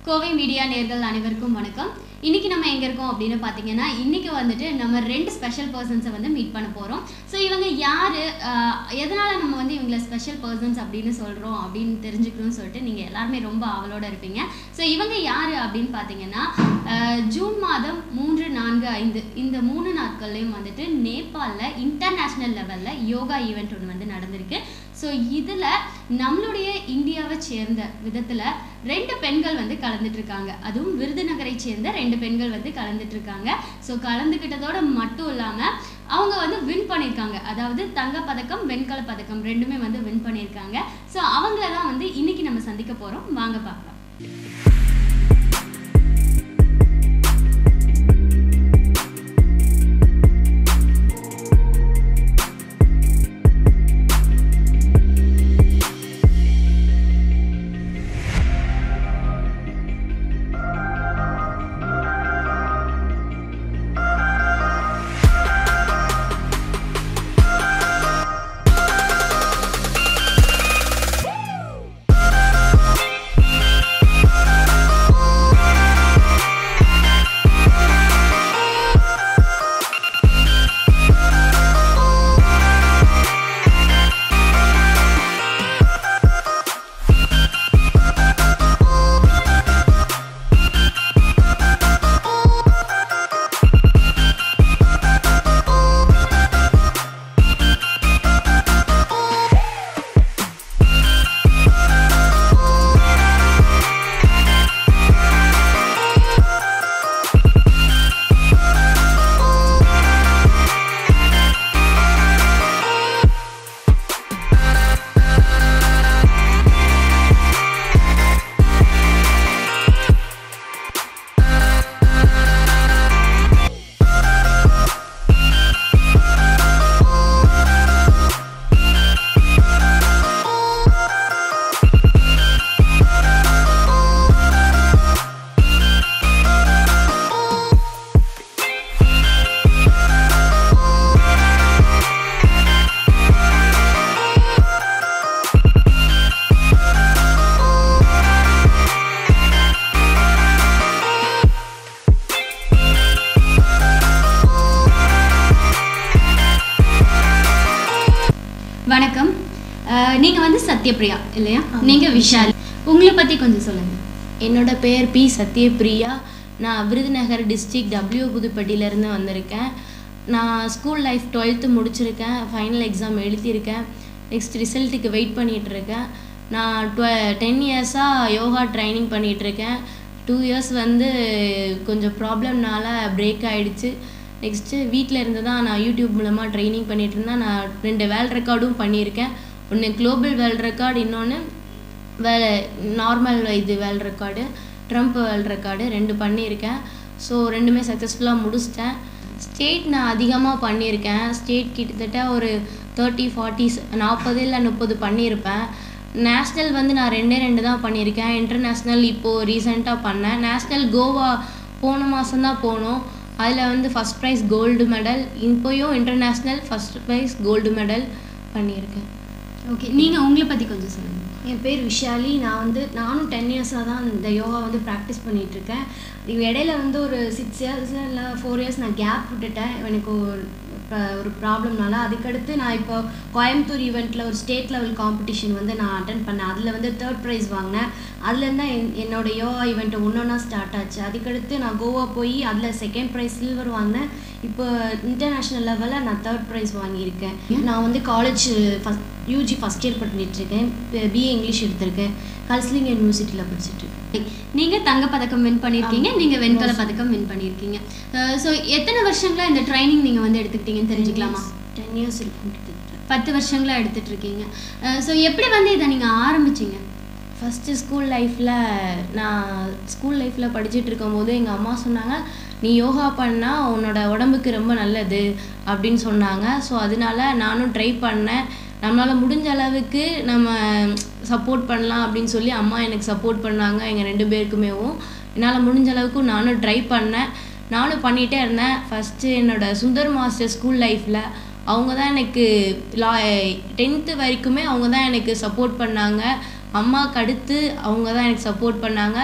Kovai media நேர்கள் அனைவருக்கும் வணக்கம் இன்னைக்கு நம்ம எங்க இருக்கோம் அப்படின்னு பார்த்தீங்கன்னா இன்னைக்கு வந்துட்டு நம்ம ரெண்டு ஸ்பெஷல் பர்சன்ஸை வந்து மீட் பண்ண போறோம் ஸோ இவங்க யாரு ஆஹ், எதனால நம்ம வந்து இவங்களை ஸ்பெஷல் பர்சன்ஸ் அப்படின்னு சொல்றோம் அப்படின்னு தெரிஞ்சுக்கணும்னு சொல்லிட்டு நீங்க எல்லாருமே ரொம்ப ஆவலோட இருப்பீங்க ஸோ இவங்க யாரு அப்படின்னு பார்த்தீங்கன்னா ஆஹ், ஜூன் மாதம் மூன்று நான்கு ஐந்து இந்த மூணு நாட்கள்லையும் வந்துட்டு நேபாளில் இன்டர்நேஷ்னல் லெவலில் யோகா ஈவெண்ட் ஒன்று வந்து நடந்திருக்கு ஸோ இதில் நம்மளுடைய இந்தியாவை சேர்ந்த விதத்தில் ரெண்டு பெண்கள் வந்து கலந்துட்டு இருக்காங்க அதுவும் விருதுநகரை சேர்ந்த ரெண்டு பெண்கள் வந்து கலந்துட்டு இருக்காங்க ஸோ கலந்துக்கிட்டதோட மட்டும் இல்லாமல் அவங்க வந்து வின் பண்ணியிருக்காங்க அதாவது தங்கப் பதக்கம் வெண்கல பதக்கம் ரெண்டுமே வந்து வின் பண்ணியிருக்காங்க ஸோ அவங்கள தான் வந்து இன்னைக்கு நம்ம சந்திக்க போகிறோம் வாங்க பார்க்கலாம் வணக்கம் அஹ், நீங்க வந்து சத்யபிரியா இல்லையா நீங்க விஷால் உங்களை பத்தி கொஞ்சம் சொல்லுங்க என்னோட பேர் பி சத்யபிரியா நான் விருதுநகர் டிஸ்ட்ரிக்ட் டபிள்யூ புதுப்பட்டியிலேருந்து வந்திருக்கேன் நான் ஸ்கூல் லைஃப் டுவெல்த்து முடிச்சிருக்கேன் ஃபைனல் எக்ஸாம் எழுதியிருக்கேன் நெக்ஸ்ட் ரிசல்ட்டுக்கு வெயிட் பண்ணிட்டு இருக்கேன் நான் டுவெ டென் இயர்ஸாக யோகா ட்ரைனிங் பண்ணிகிட்ருக்கேன் டூ இயர்ஸ் வந்து கொஞ்சம் ப்ராப்ளம்னால பிரேக் ஆகிடுச்சு நெக்ஸ்ட்டு வீட்டில் இருந்து தான் நான் யூடியூப் மூலமாக ட்ரைனிங் பண்ணிட்டு இருந்தேன் நான் ரெண்டு வேர்ல்ட் ரெக்கார்டும் பண்ணியிருக்கேன் ஒன்று குளோபல் வேர்ல்ட் ரெக்கார்டு இன்னொன்று வேலை நார்மல் இது world record Trump world record ரெண்டு பண்ணியிருக்கேன் ஸோ ரெண்டுமே சக்ஸஸ்ஃபுல்லாக முடிச்சிட்டேன் ஸ்டேட் நான் அதிகமாக பண்ணியிருக்கேன் ஸ்டேட் கிட்டத்தட்ட ஒரு தேர்ட்டி ஃபார்ட்டிஸ் நாற்பது இல்லை முப்பது பண்ணியிருப்பேன் நேஷ்னல் வந்து நான் ரெண்டே ரெண்டு தான் பண்ணியிருக்கேன் இன்டர்நேஷ்னல் இப்போது ரீசெண்டாக பண்ணேன் நேஷ்னல் கோவா போன மாதம் தான் போனோம் அதில் வந்து ஃபஸ்ட் ப்ரைஸ் கோல்டு மெடல் இப்போயும் international first prize gold medal பண்ணியிருக்கேன் ஓகே நீங்க உங்களை பத்தி கொஞ்சம் சொல்லுங்க என் பேர் விஷாலி நான் வந்து நானும் டென் இயர்ஸாக தான் இந்த யோகா வந்து ப்ராக்டிஸ் பண்ணிகிட்ருக்கேன் இது இடையில வந்து ஒரு சிக்ஸ் இயர்ஸ் இல்லை ஃபோர் இயர்ஸ் நான் கேப் விட்டுட்டேன் எனக்கு ஒரு ப- ஒரு ப்ராப்ளம்னால அதுக்கடுத்து நான் இப்போ கோயம்புத்தூர் ஈவெண்ட்டில் ஒரு ஸ்டேட் லெவல் காம்படிஷன் வந்து நான் அட்டன் பண்ணேன் அதில் வந்து தேர்ட் ப்ரைஸ் வாங்கினேன் அதுலேருந்து தான் என் என்னோட யோகா ஈவெண்ட் ஒன்றொன்னா ஸ்டார்ட் ஆச்சு அதுக்கடுத்து நான் கோவா போய் அதில் செகண்ட் ப்ரைஸ் சில்வர் வாங்கினேன் இப்போ இன்டர்நேஷ்னல் லெவலில் நான் தேர்ட் ப்ரைஸ் வாங்கியிருக்கேன் நான் வந்து college first UG first year பண்ணிட்டுருக்கேன் பிஏ இங்கிலீஷ் எடுத்திருக்கேன் கல்ஸ்லிங் யூனிவர்சிட்டியில் படிச்சுட்ருக்கேன் நீங்க தங்க பதக்கம் வின் பண்ணியிருக்கீங்க ஆமா. நீங்க வெண்கல பதக்கம் வின் பண்ணியிருக்கீங்க ஸோ எத்தனை வருஷங்களா இந்த ட்ரைனிங் நீங்க வந்து எடுத்துக்கிட்டீங்கன்னு தெரிஞ்சுக்கலாமா டென் இயர்ஸ் இருக்கும் கிட்டத்தட்ட பத்து வருஷங்களா எடுத்துட்டு இருக்கீங்க ஸோ எப்படி வந்து இதை நீங்க ஆரம்பிச்சீங்க ஃபஸ்ட்டு ஸ்கூல் லைஃப்பில் நான் ஸ்கூல் லைஃப்பில் படிச்சுட்டு இருக்கும்போது எங்கள் அம்மா சொன்னாங்க நீ யோகா பண்ணால் உன்னோட உடம்புக்கு ரொம்ப நல்லது அப்படின்னு சொன்னாங்க ஸோ அதனால நானும் ட்ரை பண்ணேன் நம்மளால் முடிஞ்ச அளவுக்கு நம்ம சப்போர்ட் பண்ணலாம் அப்படின்னு சொல்லி அம்மா எனக்கு சப்போர்ட் பண்ணாங்க எங்கள் ரெண்டு பேருக்குமேவும் என்னால் முடிஞ்ச அளவுக்கு நானும் ட்ரை பண்ணேன் நானும் பண்ணிகிட்டே இருந்தேன் ஃபஸ்ட்டு என்னோட சுந்தர் மாஸ்டர் ஸ்கூல் லைஃப்பில் அவங்க தான் எனக்கு லா டென்த்து வரைக்குமே அவங்க தான் எனக்கு சப்போர்ட் பண்ணாங்க அம்மாவுக்கு அடுத்து அவங்க தான் எனக்கு சப்போர்ட் பண்ணாங்க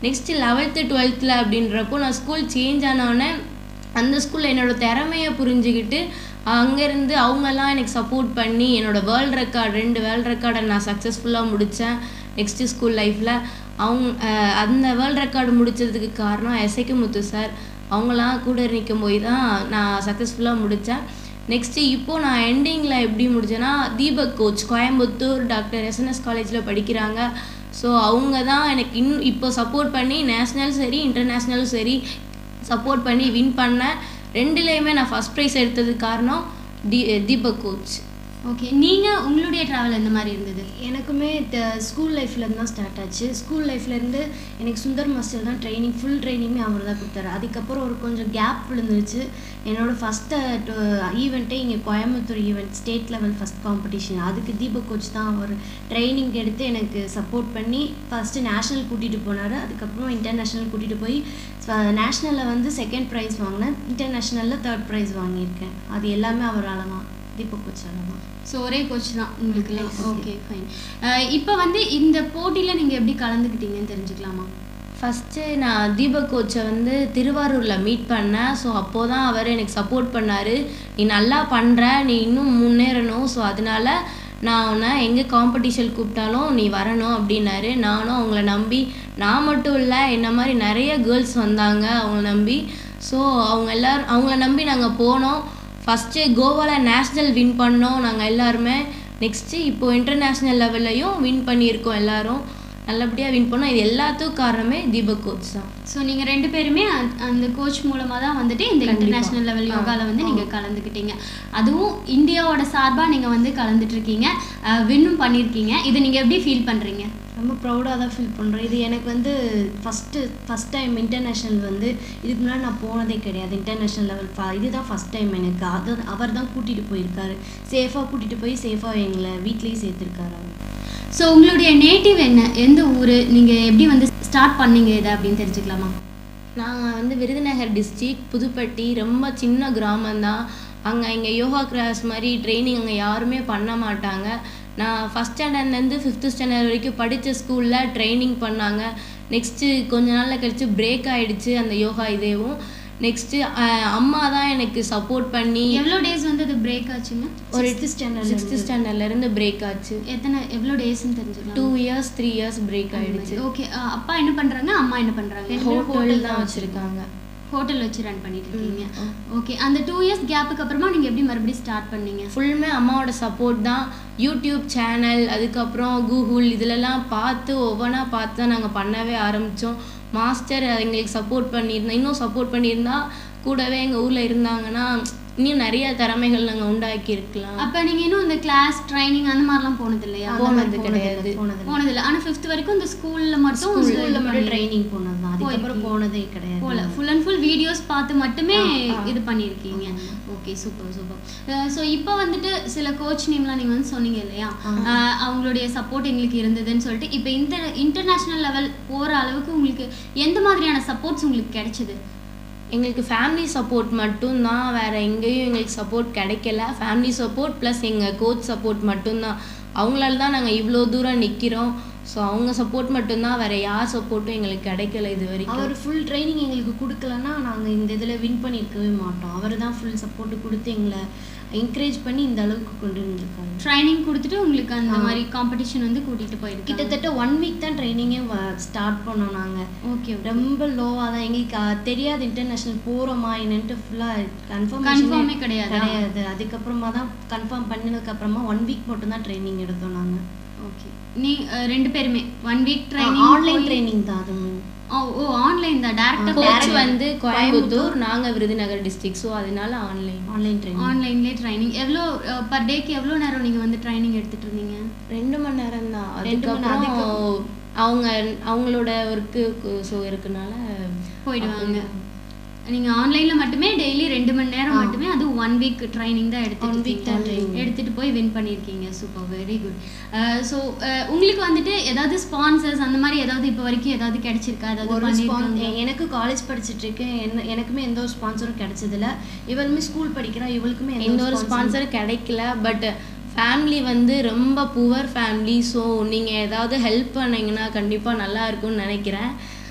நெக்ஸ்ட்டு லெவல்த்து டுவெல்த்தில் அப்படின்றப்போ நான் ஸ்கூல் சேஞ்ச் ஆனோடனே அந்த ஸ்கூலில் என்னோட திறமையை புரிஞ்சுக்கிட்டு அங்கேருந்து அவங்கெல்லாம் எனக்கு சப்போர்ட் பண்ணி என்னோட வேர்ல்ட் ரெக்கார்ட் ரெண்டு வேர்ல்ட் ரெக்கார்டை நான் சக்ஸஸ்ஃபுல்லாக முடித்தேன் நெக்ஸ்ட்டு ஸ்கூல் லைஃப்பில் அவங்க அஹ், அந்த வேர்ல்ட் ரெக்கார்டு முடிச்சதுக்கு காரணம் எஸ்ஐக்கு முத்து சார் அவங்களாம் கூட நிற்கும் போய் தான் நான் சக்ஸஸ்ஃபுல்லாக முடித்தேன் நெக்ஸ்ட்டு இப்போது நான் எண்டிங்கில் எப்படி முடித்தேன்னா Deepak coach Coimbatore doctor SNS காலேஜில் படிக்கிறாங்க ஸோ அவங்க தான் எனக்கு இன்னும் இப்போ சப்போர்ட் பண்ணி நேஷ்னல் சரி இன்டர்நேஷ்னலும் சரி சப்போர்ட் பண்ணி வின் பண்ணேன் ரெண்டுலேயுமே நான் ஃபஸ்ட் ப்ரைஸ் எடுத்ததுக்கு காரணம் தி தீபக் கோச் ஓகே நீங்க உங்களுடைய டிராவல் எந்த மாதிரி இருந்தது எனக்குமே ஸ்கூல் லைஃப்லேருந்து தான் ஸ்டார்ட் ஆச்சு ஸ்கூல் லைஃப்லேருந்து எனக்கு சுந்தர் மாஸ்டர் தான் ட்ரைனிங் ஃபுல் ட்ரைனிங்குமே அவர் தான் கொடுத்தாரு அதுக்கப்புறம் ஒரு கொஞ்சம் கேப் விழுந்துருச்சு என்னோட ஃபஸ்ட்டு ஈவெண்ட்டே இங்கே Coimbatore event state level first competition அதுக்கு தீபக் கோச் தான் அவர் ட்ரைனிங் எடுத்து எனக்கு சப்போர்ட் பண்ணி ஃபஸ்ட்டு நேஷ்னல் கூட்டிகிட்டு போனார் அதுக்கப்புறம் இன்டர்நேஷ்னல் கூட்டிகிட்டு போய் நேஷ்னலில் வந்து செகண்ட் ப்ரைஸ் வாங்கினேன் இன்டர்நேஷ்னலில் தேர்ட் ப்ரைஸ் வாங்கியிருக்கேன் அது எல்லாமே அவரால் தான் தீபக் கோச்சால தான் ஸோ ஒரே கோச் தான் உங்களுக்கு Yes. ஓகே ஃபைன் இப்போ வந்து இந்த போட்டியில் நீங்கள் எப்படி கலந்துக்கிட்டீங்கன்னு தெரிஞ்சுக்கலாமா ஃபஸ்ட்டு நான் தீபக் கோச்சை வந்து திருவாரூரில் மீட் பண்ணேன் ஸோ அப்போ தான் அவர் எனக்கு சப்போர்ட் பண்ணார் நீ நல்லா பண்ணுற நீ இன்னும் முன்னேறணும் ஸோ அதனால நான் உன்னை எங்கே காம்படிஷன் கூப்பிட்டாலும் நீ வரணும் அப்படின்னாரு நானும் அவங்கள நம்பி நான் மட்டும் இல்லை என்ன மாதிரி நிறைய கேர்ள்ஸ் வந்தாங்க அவங்கள நம்பி ஸோ அவங்க எல்லாரும் அவங்கள நம்பி நாங்கள் போனோம் ஃபஸ்ட்டு கோவாவில் நேஷ்னல் வின் பண்ணோம் நாங்கள் எல்லாருமே நெக்ஸ்ட்டு இப்போது இன்டர்நேஷ்னல் லெவல்லையும் வின் பண்ணியிருக்கோம் எல்லாரும் நல்லபடியாக வின் பண்ணோம் இது எல்லாத்துக்கும் காரணமே தீபக் கோச் தான் ஸோ நீங்கள் ரெண்டு பேருமே அந்த- அந்த கோச் மூலமாக தான் வந்துட்டு இந்த கண்டிப்பா. இன்டர்நேஷ்னல் லெவல் ஆ, யோகாவில் வந்து ஆ. நீங்கள் கலந்துக்கிட்டீங்க அதுவும் இந்தியாவோட சார்பாக நீங்கள் வந்து கலந்துட்டு இருக்கீங்க வின்னும் பண்ணியிருக்கீங்க இதை நீங்கள் எப்படி ஃபீல் பண்ணுறீங்க ரொம்ப ப்ரௌடாக தான் ஃபீல் பண்ணுறேன் இது எனக்கு வந்து ஃபஸ்ட்டு ஃபஸ்ட் டைம் இன்டர்நேஷ்னல் வந்து இதுக்கு முன்னாடி நான் போனதே கிடையாது இன்டர்நேஷ்னல் லெவல் ஃபா இதுதான் ஃபஸ்ட் டைம் எனக்கு அது அவர் தான் கூட்டிகிட்டு போயிருக்காரு சேஃபாக கூட்டிகிட்டு போய் சேஃபாக எங்களை வீட்லேயும் சேர்த்துருக்காரு அவர் ஸோ உங்களுடைய நேட்டிவ் என்ன எந்த ஊர் நீங்கள் எப்படி வந்து ஸ்டார்ட் பண்ணீங்க இதை அப்படின்னு தெரிஞ்சுக்கலாமா நாங்கள் வந்து விருதுநகர் டிஸ்ட்ரிக்ட் புதுப்பட்டி ரொம்ப சின்ன கிராமம்தான் அங்கே இங்கே யோகா கிளாஸ் மாதிரி ட்ரைனிங் அங்கே யாருமே பண்ண மாட்டாங்க நான் ஃபஸ்ட் ஸ்டாண்டர்ட்லேருந்து ஃபிஃப்த்து ஸ்டாண்டர்ட் வரைக்கும் படித்த ஸ்கூலில் ட்ரைனிங் பண்ணாங்க நெக்ஸ்ட்டு கொஞ்ச நாளில் கழிச்சு பிரேக் ஆயிடுச்சு அந்த யோகா இதேவும் நெக்ஸ்ட்டு அம்மா தான் எனக்கு சப்போர்ட் பண்ணி எவ்வளோ டேஸ் வந்து அது பிரேக் ஆச்சுங்க ஒரு Sixth standard ல சிக்ஸ்த்து இருந்து. ஸ்டாண்டர்ட்லேருந்து பிரேக் ஆச்சு எத்தனை எவ்வளோ டேஸ்ன்னு தெரிஞ்சுக்கலாம் two years three years break ஆயிடுச்சு ஓகே அப்பா என்ன பண்ணுறாங்க அம்மா என்ன பண்ணுறாங்க ரெண்டு ஹோட்டல் hotel தான் தான் வச்சுருக்காங்க ஹோட்டல் வச்சு ரன் பண்ணிட்டு இருக்கீங்க ம். ஓகே அந்த டூ இயர்ஸ் கேப்புக்கு அப்புறமா நீங்கள் எப்படி மறுபடியும் ஸ்டார்ட் பண்ணீங்க ஃபுல்லுமே அம்மாவோட சப்போர்ட் தான் யூடியூப் சேனல் அதுக்கப்புறம் கூகுள் இதிலெல்லாம் பார்த்து ஒவ்வொன்றா பார்த்து தான் நாங்கள் பண்ணவே ஆரம்பித்தோம் மாஸ்டர் எங்களுக்கு சப்போர்ட் பண்ணியிருந்தா இன்னும் சப்போர்ட் பண்ணியிருந்தா கூடவே எங்கள் ஊரில் இருந்தாங்கன்னா இன்னும் நிறைய திறமைகள் நாங்கள் உண்டாக்கி இருக்கலாம் அப்போ நீங்கள் இன்னும் இந்த கிளாஸ் ட்ரைனிங் அந்த மாதிரிலாம் போனது இல்லையா அந்த மாதிரி போனது போனதில்லை, கிடையாது. போனதில்லை. போனதில்லை ஆனால் ஃபிஃப்த் வரைக்கும் இந்த ஸ்கூலில் மட்டும் ஸ்கூல்ல மட்டும் ட்ரைனிங் போனது தான் அதுக்கப்புறம் போயிருக்கீங்க. போனதே கிடையாது போல ஃபுல் அண்ட் ஃபுல் வீடியோஸ் பார்த்து மட்டுமே ஆ, ஆ. இது பண்ணியிருக்கீங்க ஓகே சூப்பர் சூப்பர் ஸோ இப்போ வந்துட்டு சில கோச் நேம்லாம் நீங்கள் வந்து சொன்னீங்க இல்லையா அஹ் அவங்களுடைய சப்போர்ட் எங்களுக்கு இருந்ததுன்னு சொல்லிட்டு இப்போ இந்த இன்டர்நேஷ்னல் லெவல் போகிற அளவுக்கு உங்களுக்கு எந்த மாதிரியான சப்போர்ட்ஸ் உங்களுக்கு கிடைச்சது எங்களுக்கு ஃபேமிலி சப்போர்ட் மட்டும்தான் வேறு எங்கேயும் எங்களுக்கு சப்போர்ட் கிடைக்கல ஃபேமிலி சப்போர்ட் ப்ளஸ் எங்கள் கோச் சப்போர்ட் மட்டும்தான் அவங்களால தான் நாங்கள் இவ்வளோ தூரம் நிற்கிறோம் ஸோ அவங்க சப்போர்ட் மட்டும்தான் வேறு யார் சப்போர்ட்டும் எங்களுக்கு கிடைக்கல இது வரைக்கும் அவர் ஃபுல் ட்ரைனிங் எங்களுக்கு கொடுக்கலன்னா நாங்கள் இந்த இதில் வின் பண்ணியிருக்கவே மாட்டோம் அவர் தான் ஃபுல் சப்போர்ட் கொடுத்து எங்களை என்கரேஜ் பண்ணி இந்த அளவுக்கு கொண்டு வந்திருக்காரு ட்ரைனிங் கொடுத்துட்டு உங்களுக்கு அந்த ஆ. மாதிரி காம்படிஷன் வந்து கூட்டிகிட்டு போயிருக்கீங்க கிட்டத்தட்ட ஒன் வீக் தான் ட்ரைனிங்கே ஸ்டார்ட் பண்ணோம் நாங்கள் ஓகே ரொம்ப லோவாக தான் எங்களுக்கு அஹ், தெரியாது இன்டர்நேஷ்னல் போகிறோமா என்னன்ட்டு ஃபுல்லாக கன்ஃபார்ம் Confirm-ஏ கிடையாதா? கிடையாது அதுக்கப்புறமா தான் கன்ஃபார்ம் பண்ணதுக்கப்புறமா ஒன் வீக் மட்டும் தான் ட்ரைனிங் எடுத்தோம் நாங்கள் ஓகே நீ அஹ், ரெண்டு பேருமே one week training online training தான் அதுவும் ஓ ஓ ஆன்லைன் தான் டேரக்டாக கோச் direct வந்து கோயம்புத்தூர் கோயம்புத்தூர். நாங்கள் விருதுநகர் டிஸ்ட்ரிக்ட் ஸோ அதனால ஆன்லைன் ஆன்லைன் ட்ரைனிங் ஆன்லைன்லேயே ட்ரைனிங் எவ்வளோ பர் டேக்கு எவ்வளோ நேரம் நீங்கள் வந்து ட்ரைனிங் எடுத்துட்டு இருந்தீங்க ரெண்டு மணி நேரம் தான் ரெண்டு மணி அதுக்கப்புறம் நேரம் அவங்க அவங்களோட ஒர்க்கு ஸோ இருக்கனால போயிடுவாங்க நீங்கள் ஆன்லைனில் மட்டுமே டெய்லி ரெண்டு மணி நேரம் ஆ. மட்டுமே அது ஒன் வீக் ட்ரைனிங் தான் One week எடுத்துட்டு தான் training. எடுத்துட்டு போய் வின் பண்ணியிருக்கீங்க சூப்பர் வெரி குட் ஸோ உங்களுக்கு வந்துட்டு ஏதாவது ஸ்பான்சர்ஸ் அந்த மாதிரி ஏதாவது இப்போ வரைக்கும் ஏதாவது கிடைச்சிருக்கா ஏதாவது ஒரு ஸ்பான் பண்ணியிருக்காங்க எனக்கு காலேஜ் படிச்சுட்டு இருக்கேன் என்ன எனக்குமே எந்த ஒரு ஸ்பான்சரும் கிடைச்சதில்ல இவளுமே ஸ்கூல் படிக்கிறா இவளுக்குமே எந்த ஒரு ஸ்பான்சர் கிடைக்கல பட் ஃபேமிலி வந்து ரொம்ப புவர் ஃபேமிலி ஸோ நீங்கள் ஏதாவது ஹெல்ப் பண்ணீங்கன்னா கண்டிப்பாக நல்லா இருக்கும்னு நினைக்கிறேன்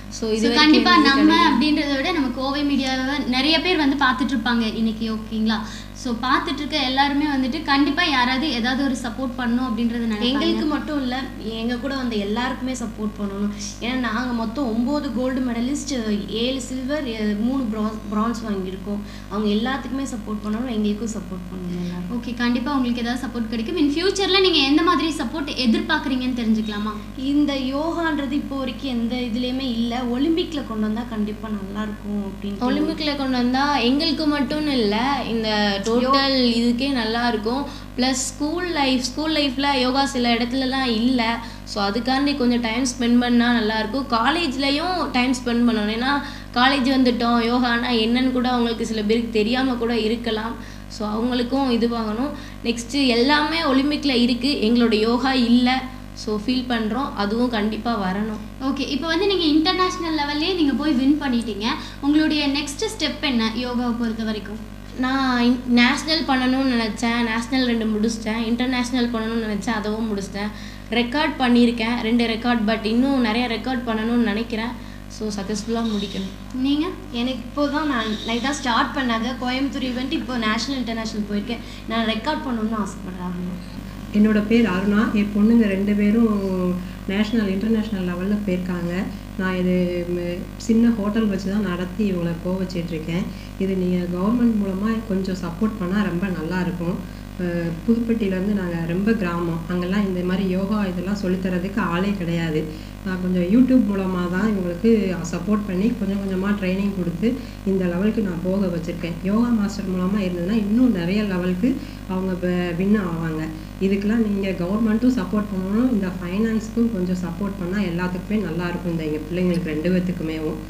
ஸோ ஸோ இது வரைக்கும் கண்டிப்பா எதுவும் நம்ம கிடையாது. அப்படின்றத விட நம்ம கோவை மீடியாவை நிறைய பேர் வந்து பார்த்துட்டு இருப்பாங்க இன்னைக்கு ஓகேங்களா ஸோ பார்த்துட்டு இருக்க எல்லாருமே வந்துட்டு கண்டிப்பா யாராவது ஏதாவது ஒரு சப்போர்ட் பண்ணணும் அப்படின்றத எங்களுக்கு நினைப்பாங்க மட்டும் இல்லை எங்கள் கூட வந்த எல்லாருக்குமே சப்போர்ட் பண்ணணும் ஏன்னா நாங்கள் மொத்தம் ஒம்பது கோல்டு மெடலிஸ்ட் ஏழு சில்வர் மூணு ப்ரான்ஸ் ப்ரான்ஸ் வாங்கியிருக்கோம் அவங்க எல்லாத்துக்குமே சப்போர்ட் பண்ணணும் எங்களுக்கும் சப்போர்ட் பண்ணணும் எல்லாரும் ஓகே கண்டிப்பா உங்களுக்கு ஏதாவது சப்போர்ட் கிடைக்கும் இன் ஃபியூச்சர்ல நீங்க எந்த மாதிரி சப்போர்ட் எதிர்பார்க்குறீங்கன்னு தெரிஞ்சுக்கலாமா இந்த யோகான்றது இப்போ வரைக்கும் எந்த இதுலேயுமே இல்லை ஒலிம்பிக்கில் கொண்டு வந்தால் கண்டிப்பாக நல்லாயிருக்கும் அப்படின்னு ஒலிம்பிக்ல கொண்டு வந்தா எங்களுக்கு மட்டும்னு இல்லை இந்த டோட்டல் இதுக்கே நல்லா இருக்கும் ப்ளஸ் ஸ்கூல் லைஃப் ஸ்கூல் லைஃப்ல யோகா சில இடத்துலலாம் இல்லை ஸோ அதுக்காண்டி கொஞ்சம் டைம் ஸ்பெண்ட் பண்ணால் நல்லாயிருக்கும் காலேஜ்லேயும் டைம் ஸ்பெண்ட் பண்ணணும் ஏன்னா காலேஜ் வந்துட்டோம் யோகானா என்னன்னு கூட அவங்களுக்கு சில பேருக்கு தெரியாமல் கூட இருக்கலாம் ஸோ அவங்களுக்கும் இது வாங்கணும் நெக்ஸ்ட்டு எல்லாமே ஒலிம்பிக்கில் இருக்குது எங்களோட யோகா இல்லை ஸோ ஃபீல் பண்ணுறோம் அதுவும் கண்டிப்பாக வரணும் ஓகே இப்போ வந்து நீங்க இன்டர்நேஷனல் லெவல்லே நீங்க போய் வின் பண்ணிட்டீங்க உங்களுடைய நெக்ஸ்ட் ஸ்டெப் என்ன யோகாவை பொறுத்த வரைக்கும் நான் நேஷ்னல் பண்ணணும்னு நினச்சேன் நேஷ்னல் ரெண்டு முடிச்சிட்டேன் இன்டர்நேஷ்னல் பண்ணணும்னு நினச்சேன் அதுவும் முடிச்சிட்டேன் ரெக்கார்ட் பண்ணியிருக்கேன் ரெண்டு ரெக்கார்ட் பட் இன்னும் நிறைய ரெக்கார்ட் பண்ணணும்னு நினைக்கிறேன் ஸோ சக்ஸஸ்ஃபுல்லாக முடிக்கணும் நீங்க எனக்கு இப்போ தான் நான் லைக் தான் ஸ்டார்ட் பண்ணாங்க கோயம்புத்தூர் ஈவெண்ட் இப்போ நேஷனல் இன்டர்நேஷனல் போயிருக்கேன் நான் ரெக்கார்ட் பண்ணணும்னு ஆசைப்படுறேன் என்னோட பேர் அருணா என் பொண்ணுங்க ரெண்டு பேரும் நேஷ்னல் இன்டர்நேஷ்னல் லெவலில் போயிருக்காங்க நான் இது ம், சின்ன ஹோட்டல் வச்சு தான் நடத்தி இவங்களை போக வச்சிட்ருக்கேன் இது நீங்கள் கவர்மெண்ட் மூலமாக கொஞ்சம் சப்போர்ட் பண்ணால் ரொம்ப நல்லாயிருக்கும் புதுப்பட்டியிலேருந்து நாங்கள் ரொம்ப கிராமம் அங்கெல்லாம் இந்த மாதிரி யோகா இதெல்லாம் சொல்லித்தரதுக்கு ஆளே கிடையாது நான் கொஞ்சம் யூடியூப் மூலமாக தான் இவங்களுக்கு சப்போர்ட் பண்ணி கொஞ்சம் கொஞ்சமாக ட்ரைனிங் கொடுத்து இந்த லெவலுக்கு நான் போக வச்சுருக்கேன் யோகா மாஸ்டர் மூலமாக இருந்ததுன்னா இன்னும் நிறைய லெவலுக்கு அவங்க வின் ஆவாங்க இதுக்கெல்லாம் நீங்கள் கவர்மெண்ட்டும் சப்போர்ட் பண்ணணும் இந்த ஃபைனான்ஸுக்கும் கொஞ்சம் சப்போர்ட் பண்ணால் எல்லாத்துக்குமே நல்லா இருக்கும் இந்த எங்கள் பிள்ளைங்களுக்கு ரெண்டு பேத்துக்குமேவும்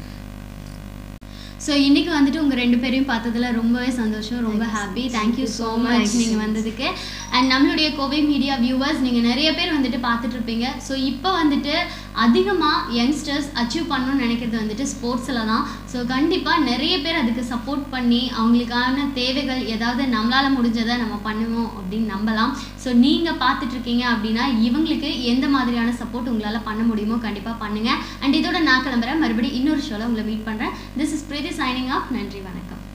ஸோ இன்னைக்கு வந்துட்டு உங்க ரெண்டு பேரையும் பார்த்ததுல ரொம்பவே சந்தோஷம் ரொம்ப ஹாப்பி தேங்க்யூ ஸோ மச் நீங்க வந்ததுக்கு அண்ட் நம்மளுடைய கோவை மீடியா வியூவர்ஸ் நீங்க நிறைய பேர் வந்துட்டு பார்த்துட்டு இருப்பீங்க ஸோ இப்போ வந்துட்டு அதிகமாக யங்ஸ்டர்ஸ் அச்சீவ் பண்ணணும்னு நினைக்கிறது வந்துட்டு ஸ்போர்ட்ஸில் தான் ஸோ கண்டிப்பாக நிறைய பேர் அதுக்கு சப்போர்ட் பண்ணி அவங்களுக்கான தேவைகள் ஏதாவது நம்மளால் முடிஞ்சதை நம்ம பண்ணுவோம் அப்படின்னு நம்பலாம் ஸோ நீங்கள் பார்த்துட்டு இருக்கீங்க அப்படின்னா இவங்களுக்கு எந்த மாதிரியான சப்போர்ட் உங்களால் பண்ண முடியுமோ கண்டிப்பாக பண்ணுங்கள் அண்ட் இதோட நான் கிளம்புறேன் மறுபடியும் இன்னொரு ஷோவில் உங்களை மீட் பண்ணுறேன் this is Preethi signing off நன்றி வணக்கம்